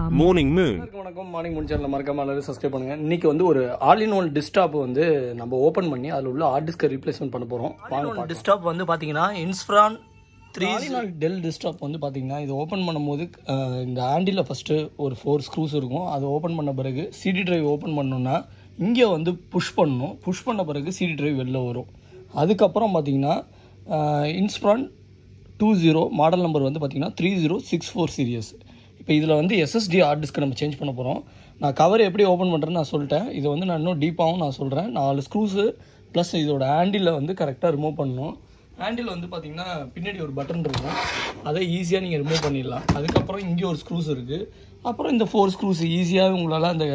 Morning Moon. எல்லாருக்கும் வணக்கம் morning முடிச்சால மறக்காம எல்லாரும் சப்ஸ்கிரைப் பண்ணுங்க இன்னைக்கு வந்து ஒரு ஆல் இன் ஒன் டிஸ்டாப் வந்து நம்ம ஓபன் பண்ணி அதில் உள்ள ஹார்ட் டிஸ்கை ரீப்ளேஸ்மெண்ட் பண்ண போறோம் வாங்க டிஸ்டாப் வந்து பாத்தீங்கன்னா இன்ஸ்பிரான் த்ரீ நாள் டெல் டிஸ்டாப் வந்து பாத்தீங்கன்னா இது ஓப்பன் பண்ணும்போது அஹ், இந்த ஹேண்டில் ஃபர்ஸ்ட் ஒரு ஃபோர் ஸ்க்ரூஸ் இருக்கும் அது ஓப்பன் பண்ண பிறகு சிடி டிரைவ் ஓப்பன் பண்ணோம்னா இங்கே வந்து புஷ் பண்ணணும் புஷ் பண்ண பிறகு சிடி டிரைவ் வெளில வரும் அதுக்கப்புறம் பார்த்தீங்கன்னா Inspiron two zero model number வந்து பார்த்தீங்கன்னா three zero six four series இப்போ இதில் வந்து எஸ்எஸ்டி ஹார்ட் டிஸ்க்கு நம்ம சேஞ்ச் பண்ண போகிறோம் நான் கவர் எப்படி ஓப்பன் பண்ணுறேன்னு நான் சொல்லிட்டேன் இதை வந்து நான் இன்னும் டீப்பாகவும் நான் சொல்கிறேன் நாலு ஸ்க்ரூஸு ப்ளஸ் இதோட ஹேண்டில் வந்து கரெக்டாக ரிமூவ் பண்ணணும் ஹேண்டில் வந்து பார்த்தீங்கன்னா பின்னாடி ஒரு பட்டன் இருக்கும் அதை ஈஸியாக நீங்கள் ரிமூவ் பண்ணிடலாம் அதுக்கப்புறம் இங்கே ஒரு ஸ்க்ரூஸ் இருக்குது அப்புறம் இந்த ஃபோர் ஸ்க்ரூஸ் ஈஸியாக உங்களால் அந்த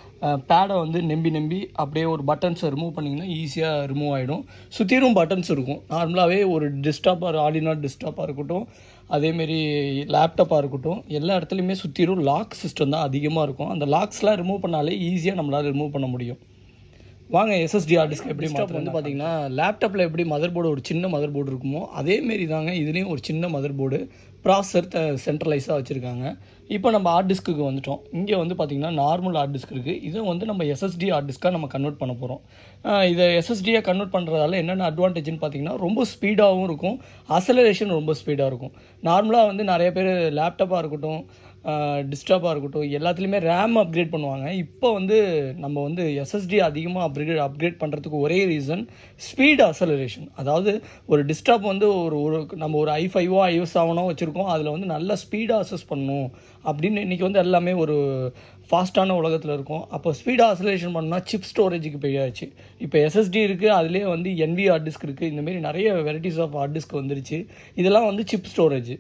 பேடை வந்து நம்பி நம்பி அப்படியே ஒரு பட்டன்ஸை ரிமூவ் பண்ணிங்கன்னா ஈஸியாக ரிமூவ் ஆகிடும் சுற்றிலும் பட்டன்ஸ் இருக்கும் நார்மலாகவே ஒரு டிஸ்டாப்பாக ஆர்டினாட் டிஸ்டாப்பாக இருக்கட்டும் அதேமாரி லேப்டாப்பாக இருக்கட்டும் எல்லா இடத்துலையுமே சுற்றிலும் லாக் சிஸ்டம் தான் அதிகமாக இருக்கும் அந்த லாக்ஸ்லாம் ரிமூவ் பண்ணாலே ஈஸியாக நம்மளால் ரிமூவ் பண்ண முடியும் வாங்க எஸ்எஸ்டி ஹார்ட் டிஸ்க் எப்படி மாற்றம் வந்து பார்த்தீங்கன்னா லேப்டாப்பில் எப்படி மதர் போர்டு ஒரு சின்ன மதர் போர்டு இருக்குமோ அதேமாரி தாங்க இதுலேயும் ஒரு சின்ன மதர் போர்டு ப்ராசர் சென்ட்ரலைஸாக வச்சுருக்காங்க இப்போ நம்ம ஹார்ட் டிஸ்க்கு வந்துட்டோம் இங்கே வந்து பார்த்தீங்கன்னா நார்மல் ஹார்ட் டிஸ்க் இருக்குது இதை வந்து நம்ம எஸ்எஸ்டி ஹார்ட் டிஸ்க்காக நம்ம கன்வெர்ட் பண்ண போகிறோம் இதை எஸ்எஸ்டியாக கன்வெர்ட் பண்ணுறதால என்னென்ன அட்வான்டேஜ்னு பார்த்தீங்கன்னா ரொம்ப ஸ்பீடாகவும் இருக்கும் அசலரேஷன் ரொம்ப ஸ்பீடாக இருக்கும் நார்மலாக வந்து நிறைய பேர் லேப்டாப்பாக இருக்கட்டும் டிஸ்டர்பாக இருக்கட்டும் எல்லாத்துலேயுமே ரேம் அப்கிரேட் பண்ணுவாங்க இப்போ வந்து நம்ம வந்து எஸ்எஸ்டி அதிகமாக அப்கிரேட் அப்கிரேட் பண்ணுறதுக்கு ஒரே ரீசன் ஸ்பீட் அசலரேஷன் அதாவது ஒரு டிஸ்டாப் வந்து ஒரு ஒரு நம்ம ஒரு ஐ ஃபைவோ ஐஓ செவனோ வச்சுருக்கோம் அதில் வந்து நல்ல ஸ்பீடாக அசஸ் பண்ணணும் அப்படின்னு இன்றைக்கி வந்து எல்லாமே ஒரு ஃபாஸ்ட்டான உலகத்தில் இருக்கும் அப்போ ஸ்பீடாக அசலேஷன் பண்ணால் சிப் ஸ்டோரேஜுக்கு போயாச்சு இப்போ எஸ்எஸ்டி இருக்குது அதுலேயே வந்து என்வி ஹார்ட் டிஸ்க் இருக்குது இந்தமாரி நிறைய வெரைட்டிஸ் ஆஃப் ஹார்ட் டிஸ்க் வந்துருச்சு இதெல்லாம் வந்து சிப் ஸ்டோரேஜ்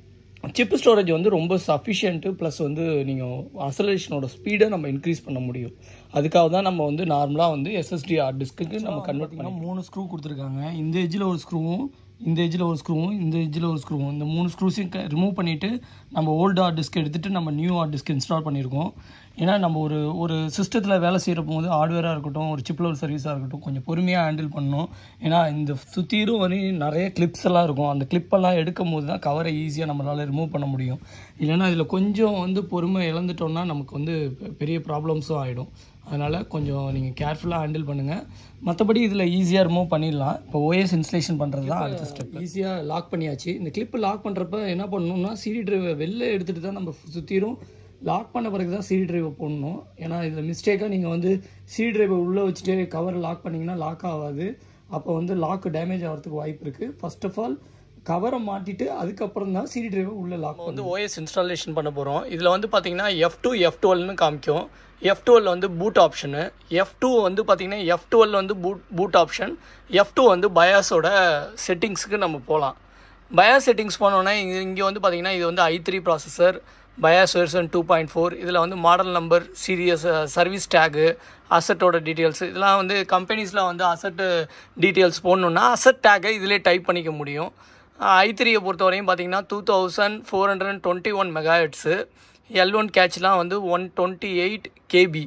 சிப் ஸ்டோரேஜ் வந்து ரொம்ப சஃபிஷியன்ட்டு ப்ளஸ் வந்து நீங்கள் அசலேஷனோட ஸ்பீடை நம்ம இன்க்ரீஸ் பண்ண முடியும் அதுக்காக தான் நம்ம வந்து நார்மலாக வந்து எஸ்எஸ்டி ஹார்ட் டிஸ்க்கு நம்ம கன்வெர்ட் பண்ணி மூணு ஸ்க்ரூ கொடுத்துருக்காங்க இந்த எஜ்ஜில் ஒரு ஸ்க்ரூவும் இந்த எஜ்ஜில் ஒரு ஸ்க்ரூவும் இந்த எஜ்ஜில் ஒரு ஸ்க்ரூவும் இந்த மூணு ஸ்க்ரூஸையும் ரிமூவ் பண்ணிவிட்டு நம்ம ஓல்டு ஹார்ட் டிஸ்க் எடுத்துகிட்டு நம்ம நியூ ஹார்ட் டிஸ்க் இன்ஸ்டால் பண்ணியிருக்கோம் ஏன்னா நம்ம ஒரு ஒரு சிஸ்டத்தில் வேலை செய்கிற போது ஹார்ட்வேராக இருக்கட்டும் ஒரு சிப் லெவல் சர்வீஸாக இருக்கட்டும் கொஞ்சம் பொறுமையாக ஹேண்டில் பண்ணணும் ஏன்னா இந்த சுற்றிலும் வந்து நிறைய கிளிப்ஸ் எல்லாம் இருக்கும் அந்த கிளிப்பெல்லாம் எடுக்கும் போது தான் கவரை ஈஸியாக நம்மளால் ரிமூவ் பண்ண முடியும் இல்லைன்னா இதில் கொஞ்சம் வந்து பொறுமை இழந்துட்டோம்னா நமக்கு வந்து பெ- பெரிய ப்ராப்ளம்ஸும் ஆகிடும் அதனால் கொஞ்சம் நீங்கள் கேர்ஃபுல்லாக ஹேண்டில் பண்ணுங்கள் மற்றபடி இதில் ஈஸியாக ரிமூவ் பண்ணிடலாம் இப்போ ஓஎஸ் இன்ஸ்டலேஷன் பண்ணுறது தான் அடுத்த ஸ்டெப் ஈஸியாக லாக் பண்ணியாச்சு இந்த கிளிப்பு லாக் பண்ணுறப்ப என்ன பண்ணணும்னா சிடி டிரைவை வெளில எடுத்துகிட்டு தான் நம்ம சுற்றிரும் லாக் பண்ண பிறகு தான் சிடி டிரைவை போடணும் ஏன்னா இதில் மிஸ்டேக்காக நீங்கள் வந்து சிடி டிரைவை உள்ளே வச்சுட்டு கவர் லாக் பண்ணிங்கன்னா லாக் ஆகாது அப்போ வந்து லாக் டேமேஜ் ஆகிறதுக்கு வாய்ப்பு இருக்குது ஃபர்ஸ்ட் ஆஃப் ஆல் கவரை மாட்டிட்டு அதுக்கப்புறம் தான் சிடி டிரைவை உள்ள லாக் வந்து ஓஎஸ் இன்ஸ்டாலேஷன் பண்ண போகிறோம் இதில் வந்து பார்த்தீங்கன்னா எஃப் டூ எஃப் டுவெல்னு காமிக்கும் எஃப் டுவெல் வந்து பூட் ஆப்ஷனு எஃப் டூ வந்து பார்த்தீங்கன்னா எஃப் டுவெல் வந்து boot boot option F two வந்து பயாஸோட செட்டிங்ஸுக்கு நம்ம போகலாம் பயாஸ் செட்டிங்ஸ் போனோன்னா இங்கே இங்கே வந்து பார்த்தீங்கன்னா இது வந்து I three processor BIOS version two point four இதில் வந்து model number series service tag அசட்டோட டீட்டெயில்ஸ் இதெல்லாம் வந்து கம்பெனிஸில் வந்து அசட்டு டீட்டெயில்ஸ் போடணுன்னா அசட் டேக்கை இதிலே டைப் பண்ணிக்க முடியும் ஐ த்ரீயை பொறுத்தவரையும் பார்த்தீங்கன்னா two thousand four hundred and twenty one mega hertz L one கேட்ச்லாம் வந்து one twenty eight KB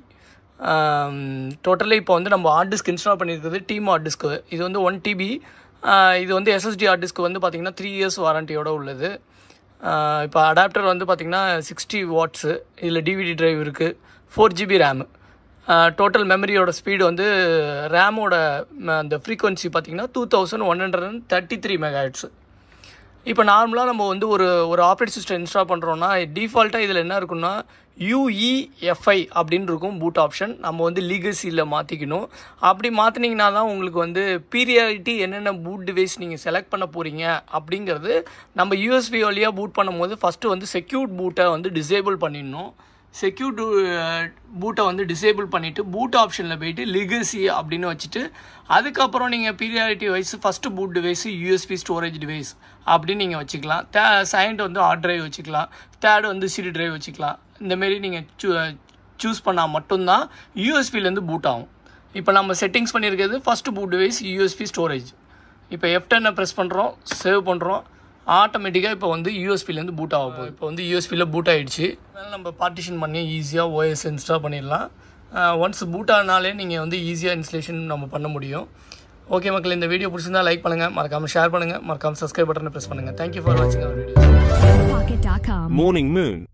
totally இப்போ வந்து நம்ம ஹார்ட் டிஸ்க் இன்ஸ்டால் பண்ணியிருக்கிறது டீம் ஹார்ட் டிஸ்க்கு இது வந்து ஒன் டிபி இது வந்து எஸ்எஸ்டி ஹார்ட் டிஸ்க் வந்து பார்த்திங்கன்னா த்ரீ இயர்ஸ் வாரண்டியோட உள்ளது இப்போ அடாப்டர் வந்து பார்த்திங்கன்னா சிக்ஸ்டி வாட்ஸு இதில் டிவிடி டிரைவ் இருக்குது ஃபோர் ஜிபி ரேமு டோட்டல் மெமரியோட ஸ்பீடு வந்து ரேமோட அந்த ஃப்ரீக்வன்சி பார்த்திங்கன்னா two thousand one hundred and thirty three megahertz இப்போ நார்மலாக நம்ம வந்து ஒரு ஒரு ஆப்ரேட் சிஸ்டம் இன்ஸ்டால் பண்ணுறோன்னா டிஃபால்ட்டாக இதில் என்ன இருக்குன்னா யூஇஎஃப்ஐ அப்படின்னு இருக்கும் பூட் ஆப்ஷன் நம்ம வந்து லீகசியில் மாற்றிக்கணும் அப்படி மாற்றினீங்கன்னா தான் உங்களுக்கு வந்து பீரியாரிட்டி என்னென்ன பூட் டிவைஸ் நீங்கள் செலக்ட் பண்ண போகிறீங்க அப்படிங்கிறது நம்ம யூஎஸ்பி வழியாக பூட் பண்ணும்போது ஃபஸ்ட்டு வந்து செக்யூர்ட் பூட்டை வந்து டிசேபிள் பண்ணிடணும் செக்யூர் பூட்டை வந்து டிசேபிள் பண்ணிவிட்டு பூட் ஆப்ஷனில் போயிட்டு லிகசி அப்படின்னு வச்சுட்டு அதுக்கப்புறம் நீங்கள் priority wise first boot device USB storage device அப்படின்னு நீங்கள் வச்சுக்கலாம் தே செகண்ட் வந்து ஹார்ட் டிரைவ் வச்சுக்கலாம் தேர்ட் வந்து சிடி டிரைவ் வச்சுக்கலாம் இந்தமாரி நீங்கள் சூ சூஸ் பண்ணால் மட்டும்தான் யூஎஸ்பிலேருந்து பூட் ஆகும் இப்போ நம்ம செட்டிங்ஸ் பண்ணியிருக்கிறது first boot device USB storage இப்போ எஃப் டென்னை ப்ரெஸ் பண்ணுறோம் சேவ் பண்ணுறோம் ஆட்டோமேட்டிக்காக இப்போ வந்து யூஎஸ்பிலேருந்து பூட் ஆக போகுது இப்போ வந்து யூஎஸ்பியில் பூட் ஆகிடுச்சு அதனால் நம்ம பார்ட்டிஷன் பண்ணி ஈஸியாக ஓஎஸ் இன்ஸ்டால் பண்ணிடலாம் ஒன்ஸ் பூட் ஆனாலே நீங்கள் வந்து ஈஸியாக இன்ஸ்டலேஷன் நம்ம பண்ண முடியும் ஓகே மக்கள் இந்த வீடியோ பிடிச்சிருந்தா லைக் பண்ணுங்கள் மறக்காமல் ஷேர் பண்ணுங்கள் மறக்காமல் சப்ஸ்கிரைப் பட்டனை ப்ரெஸ் பண்ணுங்கள் தேங்க்யூ ஃபார் வாட்சிங் அவர் வீடியோ Pocket.com. Morning Moon.